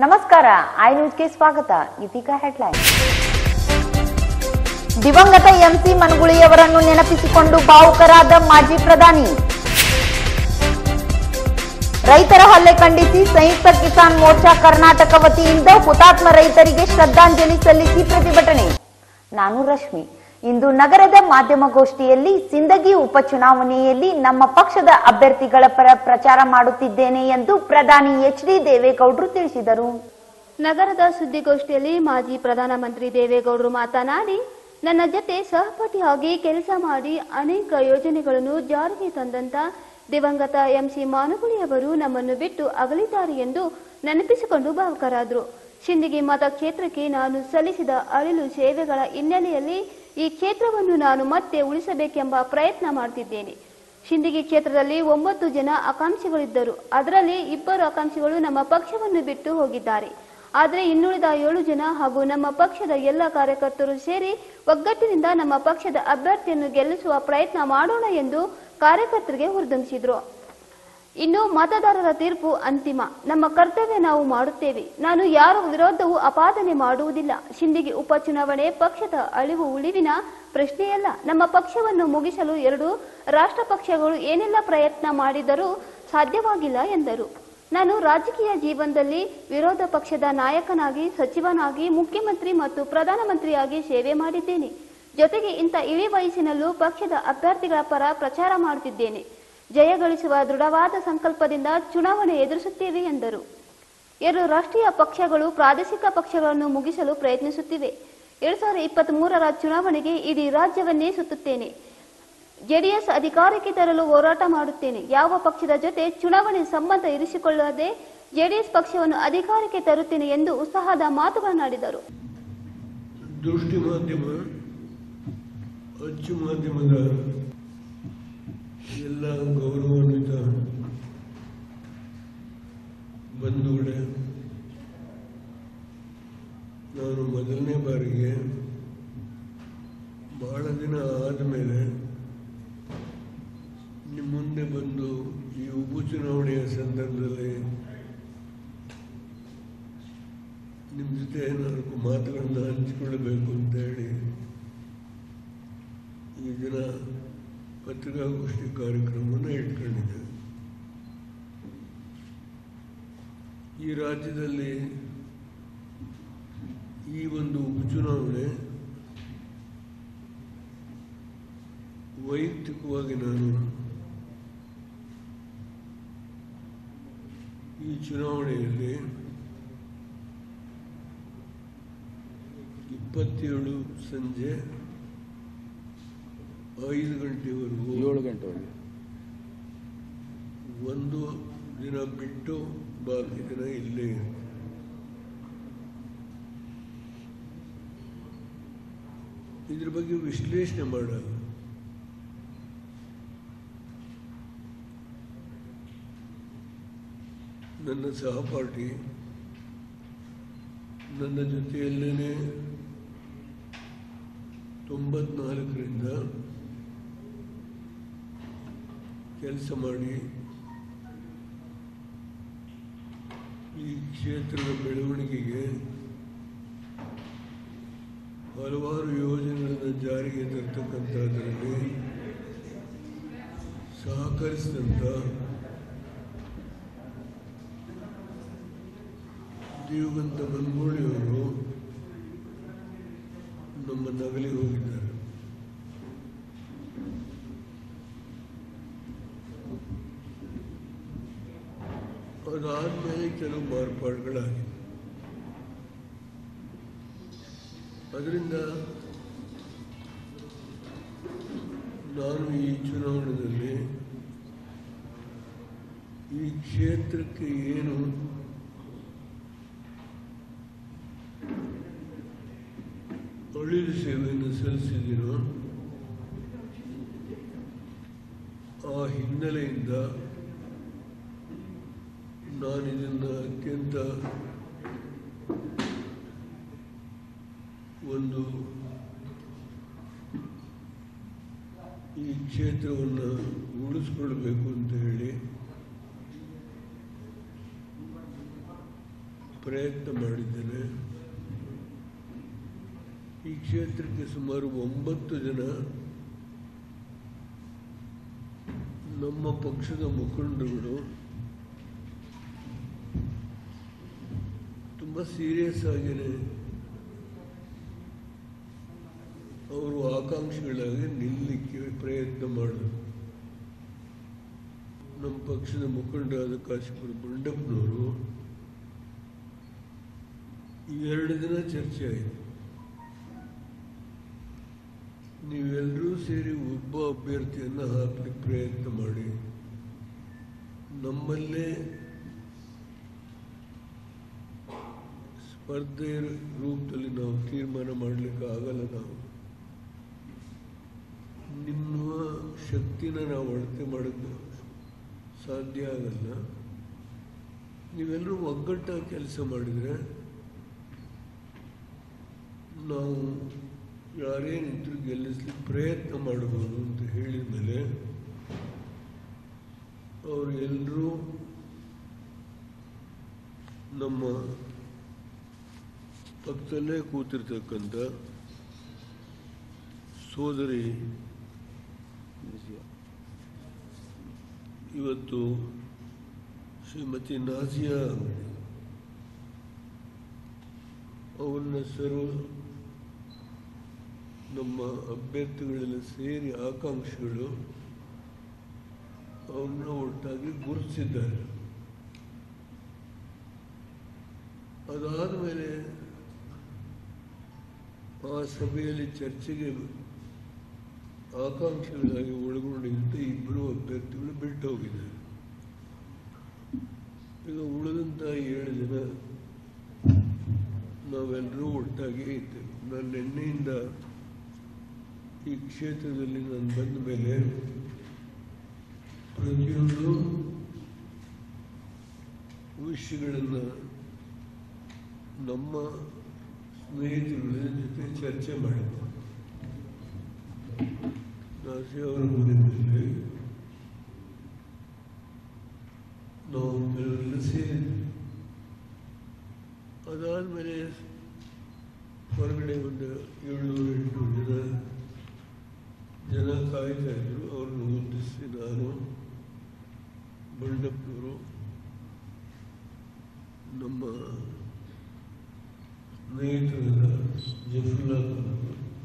ನಮಸ್ಕಾರ ಐ ನ್ಯೂಸ್ಗೆ ಸ್ವಾಗತ ಇದೀಗ ಹೆಡ್ಲೈನ್ ದಿವಂಗತ ಎಂಸಿ ಮನಗುಳಿಯವರನ್ನು ನೆನಪಿಸಿಕೊಂಡು ಭಾವುಕರಾದ ಮಾಜಿ ಪ್ರಧಾನಿ ರೈತರ ಹಲ್ಲೆ ಖಂಡಿಸಿ ಸಂಯುಕ್ತ ಕಿಸಾನ್ ಮೋರ್ಚಾ ಕರ್ನಾಟಕ ವತಿಯಿಂದ ಹುತಾತ್ಮ ರೈತರಿಗೆ ಶ್ರದ್ಧಾಂಜಲಿ ಸಲ್ಲಿಸಿ ಪ್ರತಿಭಟನೆ ನಾನು ರಶ್ಮಿ ಇಂದು ನಗರದ ಮಾಧ್ಯಮಗೋಷ್ಠಿಯಲ್ಲಿ ಸಿಂದಗಿ ಉಪಚುನಾವಣೆಯಲ್ಲಿ ನಮ್ಮ ಪಕ್ಷದ ಅಭ್ಯರ್ಥಿಗಳ ಪರ ಪ್ರಚಾರ ಮಾಡುತ್ತಿದ್ದೇನೆ ಎಂದು ಪ್ರಧಾನಿ ಎಚ್ ಡಿ ದೇವೇಗೌಡರು ತಿಳಿಸಿದರು ನಗರದ ಸುದ್ದಿಗೋಷ್ಠಿಯಲ್ಲಿ ಮಾಜಿ ಪ್ರಧಾನಮಂತ್ರಿ ದೇವೇಗೌಡರು ಮಾತನಾಡಿ ನನ್ನ ಜೊತೆ ಸಹಪತಿಯಾಗಿ ಕೆಲಸ ಮಾಡಿ ಅನೇಕ ಯೋಜನೆಗಳನ್ನು ಜಾರಿಗೆ ತಂದಂತ ದಿವಂಗತ ಎಂಸಿ ಮಾನುಗುಳಿಯವರು ನಮ್ಮನ್ನು ಬಿಟ್ಟು ಅಗಲಿದ್ದಾರೆ ಎಂದು ನೆನಪಿಸಿಕೊಂಡು ಭಾವುಕರಾದರು ಶಿಂದಗಿ ಮತಕ್ಷೇತ್ರಕ್ಕೆ ನಾನು ಸಲ್ಲಿಸಿದ ಅಳಿಲು ಸೇವೆಗಳ ಹಿನ್ನೆಲೆಯಲ್ಲಿ ಈ ಕ್ಷೇತ್ರವನ್ನು ನಾನು ಮತ್ತೆ ಉಳಿಸಬೇಕೆಂಬ ಪ್ರಯತ್ನ ಮಾಡ್ತಿದ್ದೇನೆ ಶಿಂದಗಿ ಕ್ಷೇತ್ರದಲ್ಲಿ ಒಂಬತ್ತು ಜನ ಆಕಾಂಕ್ಷಿಗಳಿದ್ದರು ಅದರಲ್ಲಿ ಇಬ್ಬರು ಆಕಾಂಕ್ಷಿಗಳು ನಮ್ಮ ಪಕ್ಷವನ್ನು ಬಿಟ್ಟು ಹೋಗಿದ್ದಾರೆ ಆದರೆ ಇನ್ನುಳಿದ ಏಳು ಜನ ಹಾಗೂ ನಮ್ಮ ಪಕ್ಷದ ಎಲ್ಲ ಕಾರ್ಯಕರ್ತರು ಸೇರಿ ಒಗ್ಗಟ್ಟಿನಿಂದ ನಮ್ಮ ಪಕ್ಷದ ಅಭ್ಯರ್ಥಿಯನ್ನು ಗೆಲ್ಲಿಸುವ ಪ್ರಯತ್ನ ಮಾಡೋಣ ಎಂದು ಕಾರ್ಯಕರ್ತರಿಗೆ ಹುರಿದುಂಬಿಸಿದ್ರು ಇನ್ನು ಮತದಾರರ ತೀರ್ಪು ಅಂತಿಮ ನಮ್ಮ ಕರ್ತವ್ಯ ನಾವು ಮಾಡುತ್ತೇವೆ ನಾನು ಯಾರ ವಿರೋಧವೂ ಅಪಾದನೆ ಮಾಡುವುದಿಲ್ಲ ಶಿಂದಿಗೆ ಉಪಚುನಾವಣೆ ಪಕ್ಷದ ಅಳಿವು ಉಳಿವಿನ ಪ್ರಶ್ನೆಯಲ್ಲ ನಮ್ಮ ಪಕ್ಷವನ್ನು ಮುಗಿಸಲು ಎರಡು ರಾಷ್ಟ್ರ ಪಕ್ಷಗಳು ಏನೆಲ್ಲ ಪ್ರಯತ್ನ ಮಾಡಿದರೂ ಸಾಧ್ಯವಾಗಿಲ್ಲ ಎಂದರು ನಾನು ರಾಜಕೀಯ ಜೀವನದಲ್ಲಿ ವಿರೋಧ ಪಕ್ಷದ ನಾಯಕನಾಗಿ ಸಚಿವನಾಗಿ ಮುಖ್ಯಮಂತ್ರಿ ಮತ್ತು ಪ್ರಧಾನಮಂತ್ರಿಯಾಗಿ ಸೇವೆ ಮಾಡಿದ್ದೇನೆ ಜೊತೆಗೆ ಇಂಥ ಇಳಿ ವಯಸ್ಸಿನಲ್ಲೂ ಪಕ್ಷದ ಅಭ್ಯರ್ಥಿಗಳ ಪರ ಪ್ರಚಾರ ಮಾಡುತ್ತಿದ್ದೇನೆ ಜಯ ಗಳಿಸುವ ದೃಢವಾದ ಸಂಕಲ್ಪದಿಂದ ಚುನಾವಣೆ ಎದುರಿಸುತ್ತೇವೆ ಎಂದರು ಎರಡು ರಾಷ್ಟ್ರೀಯ ಪಕ್ಷಗಳು ಪ್ರಾದೇಶಿಕ ಪಕ್ಷಗಳನ್ನು ಮುಗಿಸಲು ಪ್ರಯತ್ನಿಸುತ್ತಿವೆ ಎರಡ್ ಸಾವಿರದ ಇಪ್ಪತ್ತ್ ಮೂರರ ಚುನಾವಣೆಗೆ ಇಡೀ ರಾಜ್ಯವನ್ನೇ ಸುತ್ತುತ್ತೇನೆ ಜೆಡಿಎಸ್ ಅಧಿಕಾರಕ್ಕೆ ತರಲು ಹೋರಾಟ ಮಾಡುತ್ತೇನೆ ಯಾವ ಪಕ್ಷದ ಜೊತೆ ಚುನಾವಣೆ ಸಂಬಂಧ ಇರಿಸಿಕೊಳ್ಳದೆ ಜೆಡಿಎಸ್ ಪಕ್ಷವನ್ನು ಅಧಿಕಾರಕ್ಕೆ ತರುತ್ತೇನೆ ಎಂದು ಉತ್ಸಾಹದ ಮಾತುಗಳನ್ನಾಡಿದರು ದೃಷ್ಟಿ ಮಾಧ್ಯಮ ಅಚ್ಚು ಮಾಧ್ಯಮದ ಎಲ್ಲ ಗೌರವಾನ್ವಿತ ಬಂಧುಗಳೇ ನಾನು ಮೊದಲನೇ ಬಾರಿಗೆ ಬಹಳ ದಿನ ಆದಮೇಲೆ ನಿಮ್ಮ ಮುಂದೆ ಬಂದು ಈ ಉಪಚುನಾವಣೆಯ ಸಂದರ್ಭದಲ್ಲಿ ನಿಮ್ಮ ಜೊತೆ ನಾಲ್ಕು ಮಾತುಗಳನ್ನು ಹಂಚಿಕೊಳ್ಳಬೇಕು ಅಂತ ಹೇಳಿ ಈ ದಿನ ಪತ್ರಿಕಾಗೋಷ್ಠಿ ಕಾರ್ಯಕ್ರಮವನ್ನು ಇಟ್ಕೊಂಡಿದ್ದೇವೆ ಈ ರಾಜ್ಯದಲ್ಲಿ ಈ ಒಂದು ಉಪಚುನಾವಣೆ ವೈಯಕ್ತಿಕವಾಗಿ ನಾನು ಈ ಚುನಾವಣೆಯಲ್ಲಿ ಇಪ್ಪತ್ತೇಳು ಸಂಜೆ ಐದು ಗಂಟೆವರೆಗೂ ಏಳು ಗಂಟೆವರೆಗೆ ಒಂದು ದಿನ ಬಿಟ್ಟು ಬಾಕಿ ದಿನ ಇಲ್ಲೇ ಇರ್ತೀನಿ. ಇದ್ರ ಬಗ್ಗೆ ವಿಶ್ಲೇಷಣೆ ಮಾಡಲ್ಲ ನನ್ನ ಸಹಪಾಠಿ ನನ್ನ ಜೊತೆಯಲ್ಲೇ ತೊಂಬತ್ನಾಲ್ಕರಿಂದ ಕೆಲಸ ಮಾಡಿ ಈ ಕ್ಷೇತ್ರದ ಬೆಳವಣಿಗೆಗೆ ಹಲವಾರು ಯೋಜನೆಗಳನ್ನು ಜಾರಿಗೆ ತರ್ತಕ್ಕಂಥದ್ರಲ್ಲಿ ಸಹಕರಿಸಿದಂಥ ದಿವಂತ ಮನ್ಗೋಳಿಯವರು ನಮ್ಮ ನಗಲಿಗೆ ಹೋಗಿದ್ದಾರೆ ಅದಾದ್ಮೇಲೆ ಕೆಲವು ಮಾರ್ಪಾಡುಗಳಾಗಿವೆ ಅದರಿಂದ ನಾನು ಈ ಚುನಾವಣೆಯಲ್ಲಿ ಈ ಕ್ಷೇತ್ರಕ್ಕೆ ಏನು ಅಳಿಲು ಸೇವೆಯನ್ನು ಸಲ್ಲಿಸಿದ್ದೀನೋ ಆ ಹಿನ್ನೆಲೆಯಿಂದ ನಾನು ಇದನ್ನು ಅತ್ಯಂತ ಒಂದು ಈ ಕ್ಷೇತ್ರವನ್ನು ಉಳಿಸ್ಕೊಳ್ಬೇಕು ಅಂತ ಹೇಳಿ ಪ್ರಯತ್ನ ಮಾಡಿದ್ದೇನೆ ಈ ಕ್ಷೇತ್ರಕ್ಕೆ ಸುಮಾರು ಒಂಬತ್ತು ಜನ ನಮ್ಮ ಪಕ್ಷದ ಮುಖಂಡರುಗಳು ತುಂಬ ಸೀರಿಯಸ್ ಆಗಿಯೇ ಅವರು ಆಕಾಂಕ್ಷಿಗಳಾಗಿ ನಿಲ್ಲಲಿಕ್ಕೆ ಪ್ರಯತ್ನ ಮಾಡಿದ್ರು ನಮ್ಮ ಪಕ್ಷದ ಮುಖಂಡರಾದ ಕಾಶಿಪುರ ಬಂಡಪ್ಪನವರು ಎರಡು ದಿನ ಚರ್ಚೆ ಆಯಿತು ನೀವೆಲ್ಲರೂ ಸೇರಿ ಒಬ್ಬ ಅಭ್ಯರ್ಥಿಯನ್ನು ಹಾಕಲಿಕ್ಕೆ ಪ್ರಯತ್ನ ಮಾಡಿ ನಮ್ಮಲ್ಲೇ ಸ್ಪರ್ಧೆ ರೂಪದಲ್ಲಿ ನಾವು ತೀರ್ಮಾನ ಮಾಡಲಿಕ್ಕೆ ಆಗಲ್ಲ ನಾವು ನಿಮ್ಮ ಶಕ್ತಿನ ನಾವು ಅಳತೆ ಮಾಡೋಕ್ಕೆ ಸಾಧ್ಯ ಆಗಲ್ಲ ನೀವೆಲ್ಲರೂ ಒಗ್ಗಟ್ಟಾಗಿ ಕೆಲಸ ಮಾಡಿದರೆ ನಾವು ಯಾರೇನಿದ್ರು ಗೆಲ್ಲಿಸ್ಲಿಕ್ಕೆ ಪ್ರಯತ್ನ ಮಾಡಬಹುದು ಅಂತ ಹೇಳಿದ ಮೇಲೆ ಅವರು ಎಲ್ಲರೂ ನಮ್ಮ ಪಕ್ಕದಲ್ಲೇ ಕೂತಿರ್ತಕ್ಕಂಥ ಸೋದರಿ ಇವತ್ತು ಶ್ರೀಮತಿ ನಾಜಿಯಾ ಅವ್ರನ್ನ ಸರ್ವ ನಮ್ಮ ಅಭ್ಯರ್ಥಿಗಳೆಲ್ಲ ಸೇರಿ ಆಕಾಂಕ್ಷಿಗಳು ಅವ್ರನ್ನ ಒಟ್ಟಾಗಿ ಗುರುತಿಸಿದ್ದಾರೆ ಅದಾದ ಮೇಲೆ ಆ ಸಭೆಯಲ್ಲಿ ಚರ್ಚೆಗೆ ಆಕಾಂಕ್ಷಿಗಳಾಗಿ ಒಳಗೊಂಡಿದ್ದ ಇಬ್ಬರು ಅಭ್ಯರ್ಥಿಗಳು ಬಿಟ್ಟು ಹೋಗಿದ್ದಾರೆ ಈಗ ಉಳಿದಂಥ ಏಳು ಜನ ನಾವೆಲ್ಲರೂ ಒಟ್ಟಾಗಿ ಇದ್ದೇವೆ ನಾನು ನಿನ್ನೆಯಿಂದ ಈ ಕ್ಷೇತ್ರದಲ್ಲಿ ನಾನು ಬಂದ ಮೇಲೆ ಪ್ರತಿಯೊಂದು ವಿಷಯಗಳನ್ನು ನಮ್ಮ ಸ್ನೇಹಿತರುಗಳ ಜೊತೆ ಚರ್ಚೆ ಮಾಡಿದ್ದೆ ನಾಸಿ ಅವರ ಮನೆಯಲ್ಲಿ ನಾವು ಕೆಲವೆಲ್ಲ ಸೇರಿದ್ವಿ ಅದಾದಮೇಲೆ ಹೊರಗಡೆ ಒಂದು ಏಳ್ನೂರು ಎಂಟುನೂರು ಜನ ಜನ ಕಾಯ್ತಾ ಇದ್ರು ಅವ್ರನ್ನ ಉದ್ದೇಶಿಸಿ ನಾನು ಬಂಡಪ್ಪನವರು ನಮ್ಮ ಸ್ನೇಹಿತರಾದ ಜಫುಲ್ಲಾ ಖಾನ್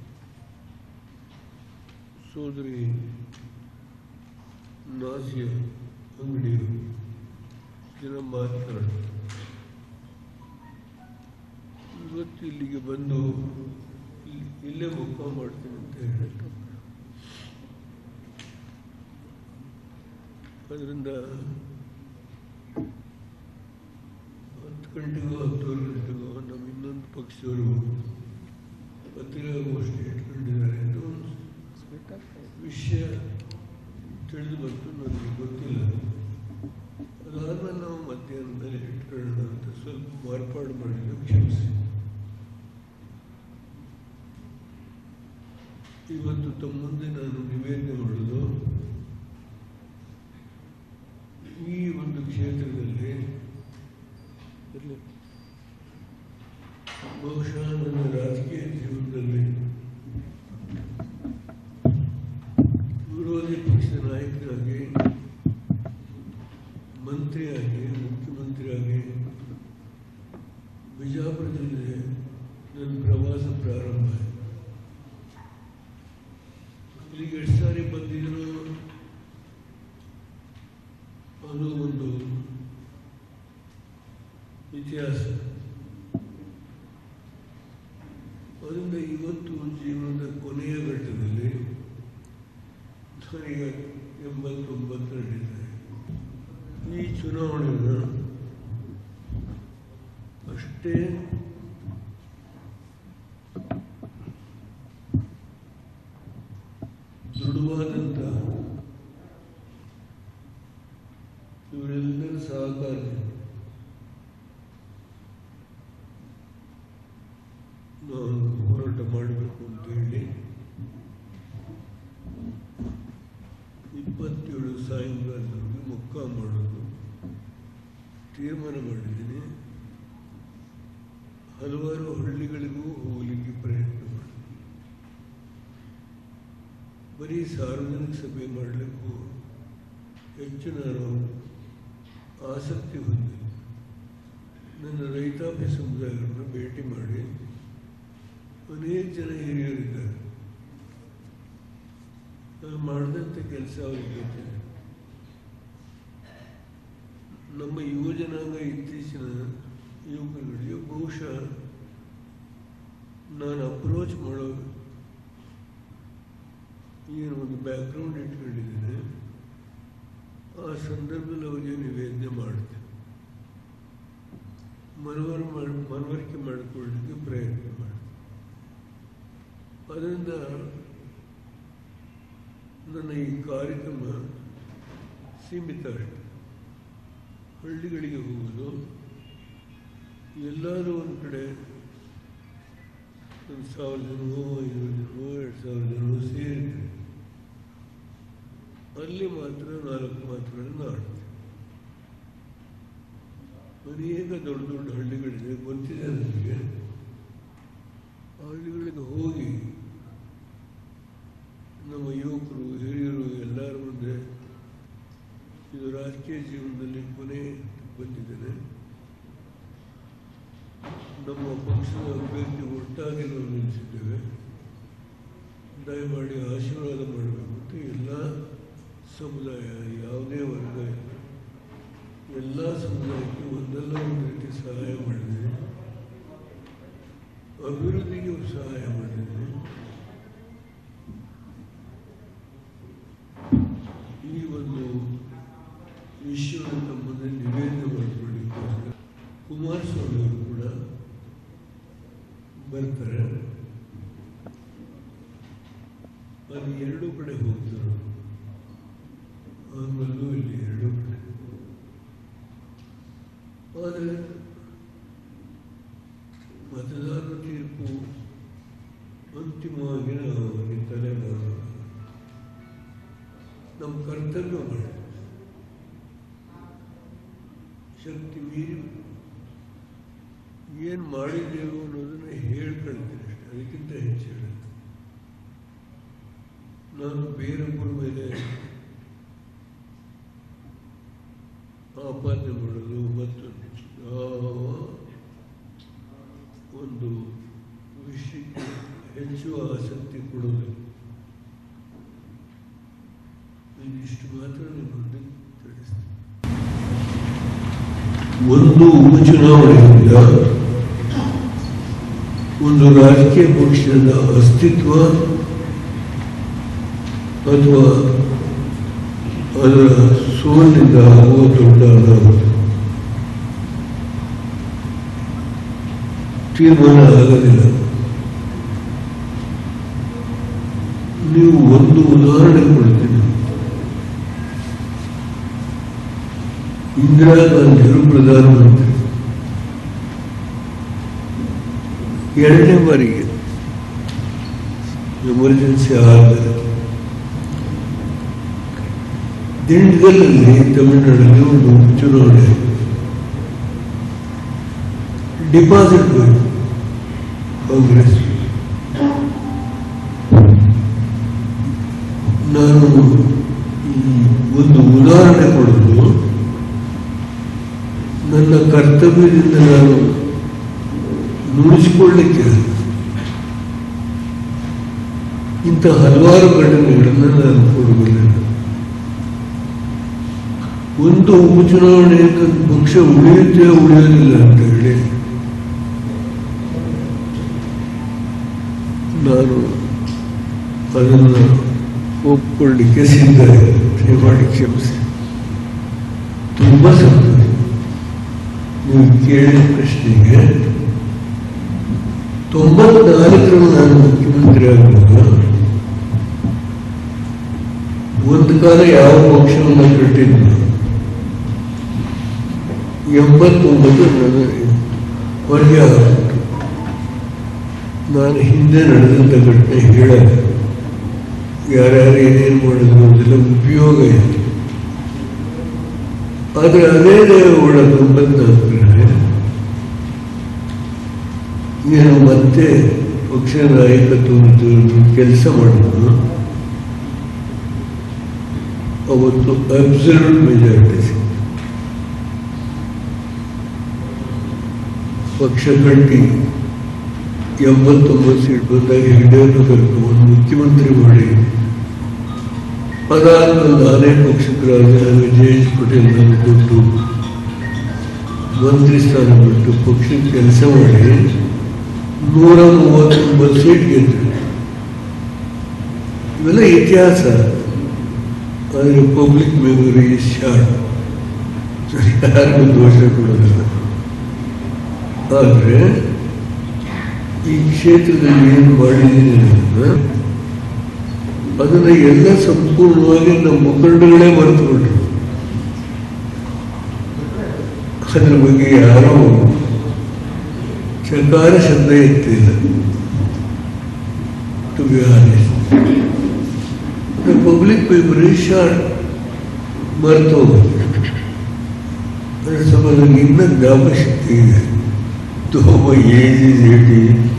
ಸೋದರಿ ನಾಸಿಯ ಅಂಗಡಿಯವರು ಜನ ಮಾತನಾಡಿದ್ರು ಇವತ್ತು ಇಲ್ಲಿಗೆ ಬಂದು ಇಲ್ಲಿ- ಇಲ್ಲೇ ಮುಖ ಮಾಡ್ತೀನಿ ಅಂತ ಹೇಳಿದ್ರು ಅದರಿಂದ ಹತ್ತು ಗಂಟೆಗೋ ಹತ್ತುವರೆ ಗಂಟೆಗೋ ನಮ್ಮ ಇನ್ನೊಂದು ಪಕ್ಷದವರು ಪತ್ರಿಕಾಗೋಷ್ಠಿ ಇಟ್ಕೊಂಡಿದ್ದಾರೆ ಅನ್ನೋ ಒಂದು ವಿಷಯ ತಿಳಿದು ಬಂತು ನನಗೆ ಗೊತ್ತಿಲ್ಲ ಅದಾದ್ಮೇಲೆ ನಾವು ಮಧ್ಯಾಹ್ನದಲ್ಲಿ ಇಟ್ಕೊಳ್ಳೋಣ ಅಂತ ಸ್ವಲ್ಪ ಮಾರ್ಪಾಡು ಮಾಡಿದ್ದು ಕ್ಷಮಿಸಿ ಇವತ್ತು ತಮ್ಮ ಮುಂದೆ ನಾನು ನಿವೇದನೆ ಮಾಡೋದು ಈ ಒಂದು ಕ್ಷೇತ್ರದಲ್ಲಿ ಇರ್ಲಿ. ಬಹುಶಃ ನನ್ನ ರಾಜಕೀಯ ಜೀವನದಲ್ಲಿ ವಿರೋಧಿ ಪಕ್ಷದ ನಾಯಕರಾಗಿ ಮಂತ್ರಿಯಾಗಿ ಮುಖ್ಯಮಂತ್ರಿಯಾಗಿ ಬಿಜಾಪುರ ಜಿಲ್ಲೆ ನನ್ನ ಪ್ರವಾಸ ಪ್ರಾರಂಭ ಆಯಿತು ಇಲ್ಲಿಗೆ ಎಷ್ಟು ಸಾರಿ ಬಂದಿದ್ರು ಅದು ಒಂದು ಇತಿಹಾಸ ಅದರಿಂದ ಇವತ್ತು ಜೀವನದ ಕೊನೆಯ ಘಟ್ಟದಲ್ಲಿ ನನಗೆ ಎಂಬತ್ತೊಂಬತ್ತು ನಡೀತಾರೆ ಈ ಚುನಾವಣೆಯನ್ನು ಅಷ್ಟೇ ದೃಢವಾದಂಥ ಇವರೆಲ್ಲರ ಸಹಕಾರ ನಾನು ಹೋರಾಟ ಮಾಡಬೇಕು ಅಂತ ಹೇಳಿ ಇಪ್ಪತ್ತೇಳು ಸಾಯಂಕಾಲದವರೆಗೆ ಮುಕ್ಕ ಮಾಡೋದು ತೀರ್ಮಾನ ಮಾಡಿದ್ದೀನಿ ಹಲವಾರು ಹಳ್ಳಿಗಳಿಗೂ ಹೋಗಲಿಕ್ಕೆ ಪ್ರಯತ್ನ ಮಾಡಿದೆ ಬರೀ ಸಾರ್ವಜನಿಕ ಸಭೆ ಮಾಡಲಿಕ್ಕೂ ಹೆಚ್ಚು ನಾನು ಆಸಕ್ತಿ ಹೊಂದಿದೆ ನನ್ನ ರೈತಾಪಿ ಸಮುದಾಯಗಳನ್ನು ಭೇಟಿ ಮಾಡಿ ಅನೇಕ ಜನ ಹಿರಿಯರಿದ್ದಾರೆ ನಾನು ಮಾಡಿದಂಥ ಕೆಲಸ ಅವ್ರಿಗೆ ಗೊತ್ತಿದೆ ನಮ್ಮ ಯುವಜನಾಂಗ ಇತ್ತೀಚಿನ ಯುವಕರುಗಳಿಗೆ ಬಹುಶಃ ನಾನು ಅಪ್ರೋಚ್ ಮಾಡೋ ಏನು ಒಂದು ಬ್ಯಾಕ್ಗ್ರೌಂಡ್ ಇಟ್ಕೊಂಡಿದ್ದೇನೆ ಆ ಸಂದರ್ಭದಲ್ಲಿ ಅವರಿಗೆ ನಿವೇದನೆ ಮಾಡ್ತೇನೆ ಮನವರ ಮಾಡಿ ಮನವರಿಕೆ ಮಾಡಿಕೊಳ್ಳಲಿಕ್ಕೆ ಪ್ರಯತ್ನ ಮಾಡಿ ಅದರಿಂದ ನನ್ನ ಈ ಕಾರ್ಯಕ್ರಮ ಸೀಮಿತ ಅಷ್ಟೆ ಹಳ್ಳಿಗಳಿಗೆ ಹೋಗೋದು ಎಲ್ಲಾದರೂ ಒಂದು ಕಡೆ ಒಂದು ಸಾವಿರ ಜನವೋ ಐನೂರು ಜನವೋ ಎರಡು ಸಾವಿರ ಜನವೋ ಸೇರಿದ್ರೆ ಅಲ್ಲಿ ಮಾತ್ರ ನಾಲ್ಕು ಮಾತುಗಳನ್ನು ಆಡ್ತೇವೆ ಅನೇಕ ದೊಡ್ಡ ದೊಡ್ಡ ಹಳ್ಳಿಗಳಿದೆ ಗೊತ್ತಿದೆ ನನಗೆ ಆ ಹಳ್ಳಿಗಳಿಗೆ ಹೋಗಿ ನಮ್ಮ ಯುವಕರು ಹಿರಿಯರು ಎಲ್ಲರ ಮುಂದೆ ಇದು ರಾಜಕೀಯ ಜೀವನದಲ್ಲಿ ಕೊನೆ ಬಂದಿದ್ದೇನೆ ನಮ್ಮ ಪಕ್ಷದ ಅಭ್ಯರ್ಥಿ ಒಟ್ಟಾಗಿ ನಾವು ನಿಲ್ಲಿಸಿದ್ದೇವೆ ದಯಮಾಡಿ ಆಶೀರ್ವಾದ ಮಾಡಬೇಕು ಅಂತ ಎಲ್ಲ ಸಮುದಾಯ ಯಾವುದೇ ವರ್ಗ ಇಲ್ಲ ಎಲ್ಲ ಸಮುದಾಯಕ್ಕೆ ಒಂದಲ್ಲ ಒಂದು ರೀತಿ ಸಹಾಯ ಮಾಡಿದೆ ಅಭಿವೃದ್ಧಿಗೆ ಸಹಾಯ ಮಾಡಿದೆ ಈ ಒಂದು ವಿಷಯವನ್ನು ತಮ್ಮಲ್ಲಿ ನಿವೇದನೆ ಮಾಡಿಕೊಳ್ಳಿಕ್ಕೋಸ್ಕರ ಕುಮಾರಸ್ವಾಮಿ ಅವರು ಕೂಡ ಬರ್ತಾರೆ ಅದು ಎರಡೂ ಕಡೆ ಹೋಗ್ತಾರೆ ಆಮೇಲೂ ಇಲ್ಲಿ ಎರಡೂ ಕಡೆ ಆದರೆ ಮತದಾರರ ತೀರ್ಪು ಅಂತಿಮವಾಗಿ ನಾವು ಅವರಿಗೆ ತಲೆ ಮಾಡೋಣ ನಮ್ಮ ಕರ್ತವ್ಯ ಮಾಡಿ ಶಕ್ತಿ ಮೀರಿ ಏನು ಮಾಡಿದ್ದೇವೆ ಅನ್ನೋದನ್ನ ಹೇಳ್ಕೊಳ್ತೀನಿ ಅಷ್ಟೇ ಅದಕ್ಕಿಂತ ಹೆಚ್ಚು ಹೇಳಲ್ಲ ನಾನು ಬೇರೊಬ್ಬರ ಮೇಲೆ ಆಪಾದನೆ ಮಾಡೋದು ಮತ್ತು ಯಾವ ಒಂದು ವಿಷಯಕ್ಕೆ ಹೆಚ್ಚು ಆಸಕ್ತಿ ಕೊಡೋದು ಇದಿಷ್ಟು ಮಾತ್ರ ನಿಮ್ಮಲ್ಲಿ ತಿಳಿಸ್ತೀನಿ ಒಂದು ಉಪಚುನಾವಣೆಯಿಂದ ಒಂದು ರಾಜಕೀಯ ಪಕ್ಷದ ಅಸ್ತಿತ್ವ ಅಥವಾ ಅದರ ಸೋಲಿನಿಂದ ಆಗುವ ದೊಡ್ಡ ಅನಾಹುತ ತೀರ್ಮಾನ ಆಗೋದಿಲ್ಲ ನೀವು ಒಂದು ಉದಾಹರಣೆ ಕೊಡ್ತೀನಿ ಇಂದಿರಾ ಗಾಂಧಿಯವರು ಪ್ರಧಾನಮಂತ್ರಿ ಎರಡನೇ ಬಾರಿಗೆ ಎಮರ್ಜೆನ್ಸಿ ಆದಾಗ ದಿಂಡ್ಗಲಲ್ಲಿ ತಮಿಳುನಾಡಲ್ಲಿ ಒಂದು ಉಪಚುನಾವಣೆ ಡಿಪಾಸಿಟ್ ಹೋಯ್ತು ಕಾಂಗ್ರೆಸ್ ನಾನು ಈ ಒಂದು ಉದಾಹರಣೆ ಕೊಡೋದು ನನ್ನ ಕರ್ತವ್ಯದಿಂದ ನಾನು ನುಡಿಸಿಕೊಳ್ಳಿಕ್ಕೆ ಇಂಥ ಹಲವಾರು ಘಟನೆಗಳನ್ನು ನಾನು ಕೊಡಬಲ್ಲೆ ಒಂದು ಉಪಚುನಾವಣೆಯಿಂದ ಪಕ್ಷ ಉಳಿಯುತ್ತೆ ಉಳಿಯೋದಿಲ್ಲ ಅಂತ ಹೇಳಿ ನಾನು ಅದನ್ನು ಒಪ್ಕೊಳ್ಳಿಕ್ಕೆ ಸಿದ್ಧ ದಯಮಾಡಿ ಕ್ಷಮಿಸಿ ತುಂಬ ಸಂತೋಷ ನೀವು ಕೇಳಿದ ಪ್ರಶ್ನೆಗೆ ತೊಂಬತ್ನಾಲ್ಕರಲ್ಲಿ ನಾನು ಮುಖ್ಯಮಂತ್ರಿ ಆಗುವಾಗ ಒಂದು ಕಾಲ ಯಾವ ಪಕ್ಷವನ್ನು ಕಟ್ಟಿದ್ದು ಎಂಬತ್ತೊಂಬತ್ತು ನನ್ನ ಹೊರಗೆ ಆಗ್ಬಿಟ್ಟು ನಾನು ಹಿಂದೆ ನಡೆದಂಥ ಘಟನೆ ಹೇಳಲ್ಲ ಯಾರ್ಯಾರು ಏನೇನು ಮಾಡಿದ್ರು ಅದೆಲ್ಲ ಉಪಯೋಗ ಇದೆ ಆದರೆ ಅದೇ ದೇವೇಗೌಡ ತೊಂಬತ್ನಾಲ್ಕರಲ್ಲಿ ನೀನು ಮತ್ತೆ ಪಕ್ಷ ನಾಯಕತ್ವ ಕೆಲಸ ಮಾಡಿದ್ರು ಅವತ್ತು ಅಬ್ಸಲ್ಯೂಟ್ ಮೆಜಾರಿಟಿ ಸಿಕ್ತು ಪಕ್ಷ ಕಟ್ಟಿ ಎಂಬತ್ತೊಂಬತ್ತು ಸೀಟ್ ಬಂದಾಗ ಹೆಗ್ಡೆಯನ್ನು ಕರ್ಕೊಂಡು ಮುಖ್ಯಮಂತ್ರಿ ಮಾಡಿ ಅದಾದ್ಮೇಲೆ ನಾನೇ ಪಕ್ಷಕ್ಕೆ ರಾಜೀನಾಮೆ ಜೆ ಎಚ್ ಪಟೇಲ್ ನಾನು ಕೊಟ್ಟು ಮಂತ್ರಿ ಸ್ಥಾನ ಬಿಟ್ಟು ಪಕ್ಷಕ್ಕೆ ಕೆಲಸ ಮಾಡಿ ನೂರ ಮೂವತ್ತೊಂಬತ್ತು ಸೀಟ್ ಗೆದ್ದು ಇವೆಲ್ಲ ಇತಿಹಾಸ ಆದರೆ ಪಬ್ಲಿಕ್ ಮೆಮೊರಿ ಶಾರ್ಟ್ ಯಾರಿಗೂ ದೋಷ ಕೊಡೋದಿಲ್ಲ ಆದರೆ ಈ ಕ್ಷೇತ್ರದಲ್ಲಿ ಏನು ಮಾಡಿದ್ದೀನಿ ಅನ್ನೋದನ್ನ ಅದನ್ನು ಎಲ್ಲ ಸಂಪೂರ್ಣವಾಗಿ ನಮ್ಮ ಮುಖಂಡಗಳೇ ಮರೆತುಬಿಟ್ರು ಅದ್ರ ಬಗ್ಗೆ ಯಾರೂ ಚಕಾರ ಶಬ್ದ ಎತ್ತಿಲ್ಲ to be honest public memory short ಮರೆತು ಹೋಗುತ್ತೆ ಅದ್ರ ಸ್ವಲ್ಪ ನನಗೆ ಇನ್ನೂ ಜ್ಞಾಪಕಶಕ್ತಿ ಇದೆ ತುಂಬ ಏಜ್ ಇಸ್ ಏಟಿ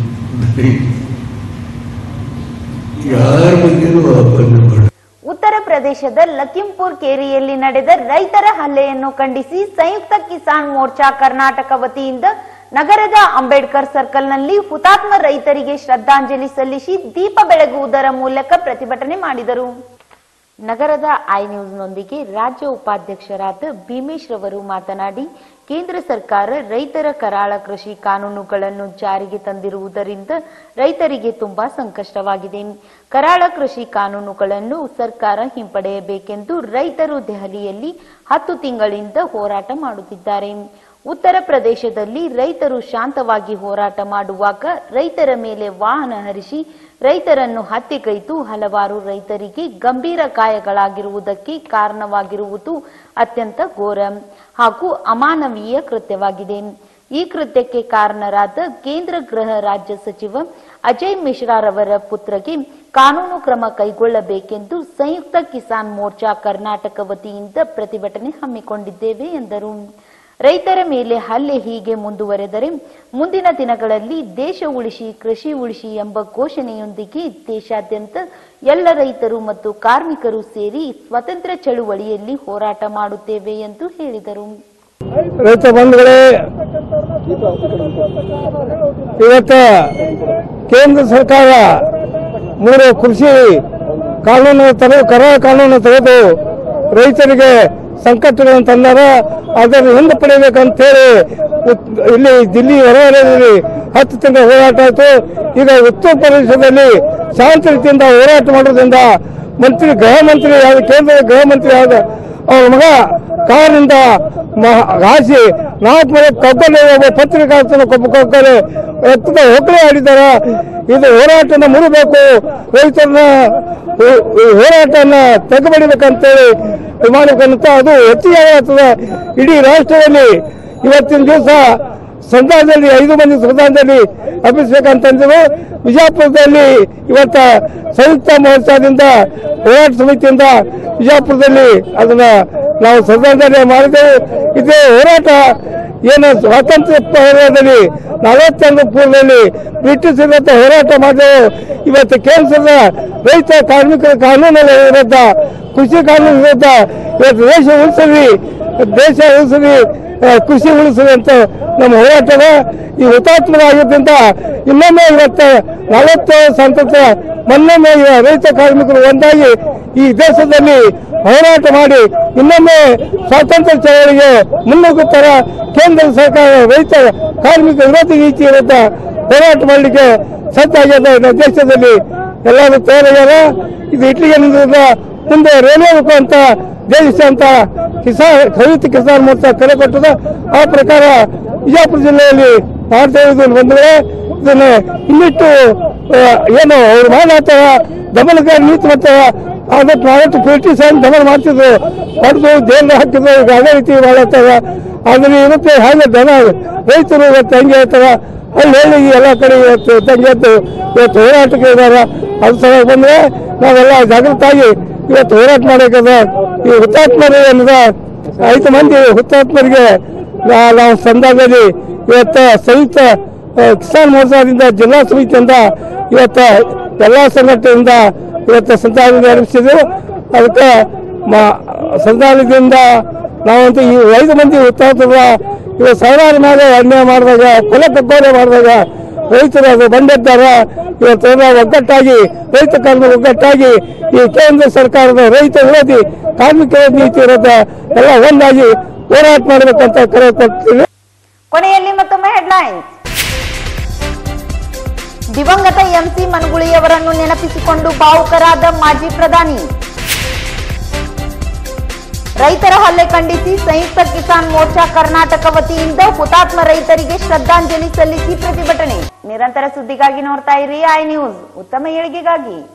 ಯಾರ ಬಗ್ಗೆನೂ ಆಪಾದನೆ ಮಾಡಿ ಉತ್ತರ ಪ್ರದೇಶದ ಲಖಿಂಪುರ್ ಕೇರಿಯಲ್ಲಿ ನಡೆದ ರೈತರ ಹಲ್ಲೆಯನ್ನು ಖಂಡಿಸಿ ಸಂಯುಕ್ತ ಕಿಸಾನ್ ಮೋರ್ಚಾ ಕರ್ನಾಟಕ ವತಿಯಿಂದ ನಗರದ ಅಂಬೇಡ್ಕರ್ ಸರ್ಕಲ್ನಲ್ಲಿ ಹುತಾತ್ಮ ರೈತರಿಗೆ ಶ್ರದ್ಧಾಂಜಲಿ ಸಲ್ಲಿಸಿ ದೀಪ ಬೆಳಗುವುದರ ಮೂಲಕ ಪ್ರತಿಭಟನೆ ಮಾಡಿದರು ನಗರದ ಐ ನ್ಯೂಸ್ನೊಂದಿಗೆ ರಾಜ್ಯ ಉಪಾಧ್ಯಕ್ಷರಾದ ಭೀಮೇಶ್ ರವರು ಮಾತನಾಡಿ ಕೇಂದ್ರ ಸರ್ಕಾರ ರೈತರ ಕರಾಳ ಕೃಷಿ ಕಾನೂನುಗಳನ್ನು ಜಾರಿಗೆ ತಂದಿರುವುದರಿಂದ ರೈತರಿಗೆ ತುಂಬಾ ಸಂಕಷ್ಟವಾಗಿದೆ ಕರಾಳ ಕೃಷಿ ಕಾನೂನುಗಳನ್ನು ಸರ್ಕಾರ ಹಿಂಪಡೆಯಬೇಕೆಂದು ರೈತರು ದೆಹಲಿಯಲ್ಲಿ ಹತ್ತು ತಿಂಗಳಿಂದ ಹೋರಾಟ ಮಾಡುತ್ತಿದ್ದಾರೆ ಉತ್ತರ ಪ್ರದೇಶದಲ್ಲಿ ರೈತರು ಶಾಂತವಾಗಿ ಹೋರಾಟ ಮಾಡುವಾಗ ರೈತರ ಮೇಲೆ ವಾಹನ ಹರಿಸಿ ರೈತರನ್ನು ಹತ್ಯೆಗೈದು ಹಲವಾರು ರೈತರಿಗೆ ಗಂಭೀರ ಗಾಯಗಳಾಗಿರುವುದಕ್ಕೆ ಕಾರಣವಾಗಿರುವುದು ಅತ್ಯಂತ ಘೋರ ಹಾಗೂ ಅಮಾನವೀಯ ಕೃತ್ಯವಾಗಿದೆ ಈ ಕೃತ್ಯಕ್ಕೆ ಕಾರಣರಾದ ಕೇಂದ್ರ ಗೃಹ ರಾಜ್ಯ ಸಚಿವ ಅಜಯ್ ಮಿಶ್ರಾರವರ ಪುತ್ರಗೆ ಕಾನೂನು ಕ್ರಮ ಕೈಗೊಳ್ಳಬೇಕೆಂದು ಸಂಯುಕ್ತ ಕಿಸಾನ್ ಮೋರ್ಚಾ ಕರ್ನಾಟಕ ವತಿಯಿಂದ ಪ್ರತಿಭಟನೆ ಹಮ್ಮಿಕೊಂಡಿದ್ದೇವೆ ಎಂದರು ರೈತರ ಮೇಲೆ ಹಲ್ಲೆ ಹೀಗೆ ಮುಂದುವರೆದರೆ ಮುಂದಿನ ದಿನಗಳಲ್ಲಿ ದೇಶ ಉಳಿಸಿ ಕೃಷಿ ಉಳಿಸಿ ಎಂಬ ಘೋಷಣೆಯೊಂದಿಗೆ ದೇಶಾದ್ಯಂತ ಎಲ್ಲ ರೈತರು ಮತ್ತು ಕಾರ್ಮಿಕರು ಸೇರಿ ಸ್ವತಂತ್ರ ಚಳುವಳಿಯಲ್ಲಿ ಹೋರಾಟ ಮಾಡುತ್ತೇವೆ ಎಂದು ಹೇಳಿದರು ರೈತ ಬಂಧುಗಳೇ ಇವತ್ತು ಕೇಂದ್ರ ಸರ್ಕಾರ ಮೂರು ಕೃಷಿ ಕಾನೂನು ತೆಗೆದು ಕರ ಕಾನೂನು ತೆಗೆದು ರೈತರಿಗೆ ಸಂಕಟಗಳನ್ನು ತಂದಾರ ಅದನ್ನು ಹಿಂದೆ ಪಡೆಯಬೇಕಂತೇಳಿ ಉತ್- ಇಲ್ಲಿ ದಿಲ್ಲಿ ಹೊರವಲಯದಲ್ಲಿ ಹತ್ತು ತಿಂಗಳ ಹೋರಾಟ ಆಯಿತು ಈಗ ಉತ್ತರ ಪ್ರದೇಶದಲ್ಲಿ ಶಾಂತ ರೀತಿಯಿಂದ ಹೋರಾಟ ಮಾಡೋದ್ರಿಂದ ಮಂತ್ರಿ ಗೃಹ ಮಂತ್ರಿ ಯಾವ್ದು ಕೇಂದ್ರದ ಗೃಹ ಮಂತ್ರಿ ಯಾವ್ದು ಅವ್ರ ಮಗ ಕಾರಿನಿಂದ ಮ- ಹಾಸಿ ನಾಲ್ಕು ಮನೆ ಕಬ್ಬಲ್ಲಿ ಒಬ್ಬ ಪತ್ರಿಕಾರ್ತನ ಕೊಬ್ಬ ಕಬ್ಬಲ್ಲಿ ರಕ್ತದ ಹೊಕ್ಕಳೆ ಆಡಿದಾರ ಇದು ಹೋರಾಟನ ಮುರಿಬೇಕು ರೈತರನ್ನ ಈ- ಈ ಹೋರಾಟನ ತೆಗೆಬಡಿಬೇಕಂತೇಳಿ ವಿಮಾನಕ್ಕಂತ ಅದು ಹೆಚ್ಚಿಗೆ ಆಗ್ತದೆ ಇಡೀ ರಾಷ್ಟ್ರದಲ್ಲಿ ಇವತ್ತಿನ ದಿವಸ ಸಂಧಾನದಲ್ಲಿ ಐದು ಮಂದಿ ಸಂಧಾನದಲ್ಲಿ ಹಬ್ಬಿಸ್ಬೇಕಂತಂದ್ರು ವಿಜಯಪುರದಲ್ಲಿ ಇವತ್ತ ಸಂಯುಕ್ತ ಮೋರ್ಚಾದಿಂದ ಹೋರಾಟ ಸಮಿತಿಯಿಂದ ವಿಜಯಪುರದಲ್ಲಿ ಅದನ್ನ ನಾವು ಸಂಧಾನದಲ್ಲಿ ಮಾಡಿದೆವು ಇದೇ ಹೋರಾಟ ಏನು ಸ್ವಾತಂತ್ರ್ಯ ಹೋರಾಟದಲ್ಲಿ ನಲವತ್ತೊಂದು ಪೂರ್ವದಲ್ಲಿ ಬ್ರಿಟಿಷರಿಂದ ಹೋರಾಟ ಮಾಡಿದೆವು ಇವತ್ತು ಕೇಂದ್ರದ ರೈತ ಕಾರ್ಮಿಕರ ಕಾನೂನಿನ ವಿರುದ್ಧ ಕೃಷಿ ಕಾನೂನು ವಿರುದ್ಧ ಇವತ್ತು ದೇಶ ಉಳಿಸಲಿ ದೇಶ ಉಳಿಸಲಿ ಆ, ಕೃಷಿ ಉಳಿಸಲಿ ಅಂತ ನಮ್ಮ ಹೋರಾಟದ ಈ ಹುತಾತ್ಮರಾಗಿದ್ದರಿಂದ ಇನ್ನೊಮ್ಮೆ ಇವತ್ತು ನಲವತ್ತು ಸ್ವಾತಂತ್ರ್ಯ ಮೊನ್ನೊಮ್ಮೆ ಈಗ ರೈತ ಕಾರ್ಮಿಕರು ಒಂದಾಗಿ ಈ ದೇಶದಲ್ಲಿ ಹೋರಾಟ ಮಾಡಿ ಇನ್ನೊಮ್ಮೆ ಸ್ವಾತಂತ್ರ್ಯ ಚಳವಳಿಗೆ ಮುನ್ನುಗ್ಗುತ್ತರ ಕೇಂದ್ರ ಸರ್ಕಾರ ರೈತ ಕಾರ್ಮಿಕ ವಿರೋಧಿ ನೀತಿ ವಿರುದ್ಧ ಹೋರಾಟ ಮಾಡಲಿಕ್ಕೆ ಸಜ್ಜಾಗ್ಯದ ನಮ್ಮ ದೇಶದಲ್ಲಿ ಎಲ್ಲರೂ ತಯಾರಾಗ್ಯಾರ ಇದು ಇಟ್ಲಿಗೆ ನಿಂತಿರೋದ್ರಿಂದ ಮುಂದೆ ರೈಲ್ವೆ ಮುಖಾಂತರ ದೇಶ ಅಂತ ಕಿಸಾನ್ ಖರೀದಿ ಕಿಸಾನ್ ಮೋರ್ಚಾ ಕರೆ ಕೊಟ್ಟದ ಆ ಪ್ರಕಾರ ಬಿಜಾಪುರ ಜಿಲ್ಲೆಯಲ್ಲಿ ಮಾಡ್ತಾ ಇರೋದು ಬಂದ್ರೆ ಇದನ್ನ ಇನ್ನಿಟ್ಟು ಆ, ಏನು ಅವ್ರು ಮಾಡಾತಾರ ದಮನಕಾರಿ ನೀತಿ ಮಾಡ್ತಾರ ಅದಕ್ಕೆ ನಾವತ್ತು ಬ್ರಿಟಿಷ್ ಆಗಿ ದಮನ ಮಾಡ್ತಿದ್ರು ಹೊಡೆದು ಜೈಲ್ ಹಾಕಿದ್ರು ಈಗ ಅದೇ ರೀತಿ ಮಾಡತ್ತಾರ ಆದ್ರೆ ಇರುತ್ತೆ ಹಾಗೆ ದನ ರೈತರು ಇವತ್ತು ಹಂಗೆ ಹೇಳ್ತಾರ ಅಲ್ಲಿ ಹೇಳಿ ಎಲ್ಲ ಕಡೆ ಇವತ್ತು ತಂಗೆ ಎದ್ದು ಇವತ್ತು ಹೋರಾಟಕ್ಕೆ ಇದಾರ ಅದು ಸಲ ಬಂದ್ರೆ ನಾವೆಲ್ಲ ಜಾಗೃತಾಗಿ ಇವತ್ತು ಹೋರಾಟ ಮಾಡಬೇಕದ ಈ ಹುತಾತ್ಮರು ಏನದ ಐದು ಮಂದಿ ಹುತಾತ್ಮರಿಗೆ ನಾ- ನಾವು ಸಂದರ್ಭದಲ್ಲಿ ಇವತ್ತು ಸಂಯುಕ್ತ ಆ, ಕಿಸಾನ್ ಮೋರ್ಚಾದಿಂದ ಜಿಲ್ಲಾ ಸಮಿತಿಯಿಂದ ಇವತ್ತು ಎಲ್ಲ ಸಂಘಟನೆಯಿಂದ ಇವತ್ತು ಸಂತಾನ ನಡೆಸಿದ್ರು ಅದಕ್ಕೆ ಮ- ಸಂತಾನದಿಂದ ನಾವಂತೂ ಈ ಐದು ಮಂದಿ ಹುತಾತ್ಮರ ಇವತ್ತು ಸಾವಿರಾರು ಮೇಲೆ ಅನ್ಯಾಯ ಮಾಡಿದಾಗ ಕೊಲೆ ಕಗ್ಗೋಲೆ ಮಾಡಿದಾಗ ರೈತರು ಅದು ಬಂದಿದ್ದಾರೆ ಇವತ್ತೆಲ್ಲ ಒಗ್ಗಟ್ಟಾಗಿ ರೈತ ಕಾರ್ಮಿಕ ಒಗ್ಗಟ್ಟಾಗಿ ಈ ಕೇಂದ್ರ ಸರ್ಕಾರದ ರೈತ ವಿರೋಧಿ ಕಾರ್ಮಿಕ ವಿರೋಧಿ ನೀತಿ ವಿರುದ್ಧ ಎಲ್ಲ ಒಂದಾಗಿ ಹೋರಾಟ ಮಾಡಬೇಕಂತ ಕರೆ ಕೊಡ್ತೀವಿ ಕೊನೆಯಲ್ಲಿ ಮತ್ತೊಮ್ಮೆ ಹೆಡ್ಲೈನ್ಸ್ ದಿವಂಗತ ಎಂಸಿ ಮನ್ಗುಳಿಯವರನ್ನು ನೆನಪಿಸಿಕೊಂಡು ಭಾವುಕರಾದ ಮಾಜಿ ಪ್ರಧಾನಿ ರೈತರ ಹಲ್ಲೆ ಖಂಡಿಸಿ ಸಂಯುಕ್ತ ಕಿಸಾನ್ ಮೋರ್ಚಾ ಕರ್ನಾಟಕ ವತಿಯಿಂದ ಹುತಾತ್ಮ ರೈತರಿಗೆ ಶ್ರದ್ಧಾಂಜಲಿ ಸಲ್ಲಿಸಿ ಪ್ರತಿಭಟನೆ ನಿರಂತರ ಸುದ್ದಿಗಾಗಿ ನೋಡ್ತಾ ಇರಿ ಐ ನ್ಯೂಸ್ ಉತ್ತಮ ಏಳಿಗೆಗಾಗಿ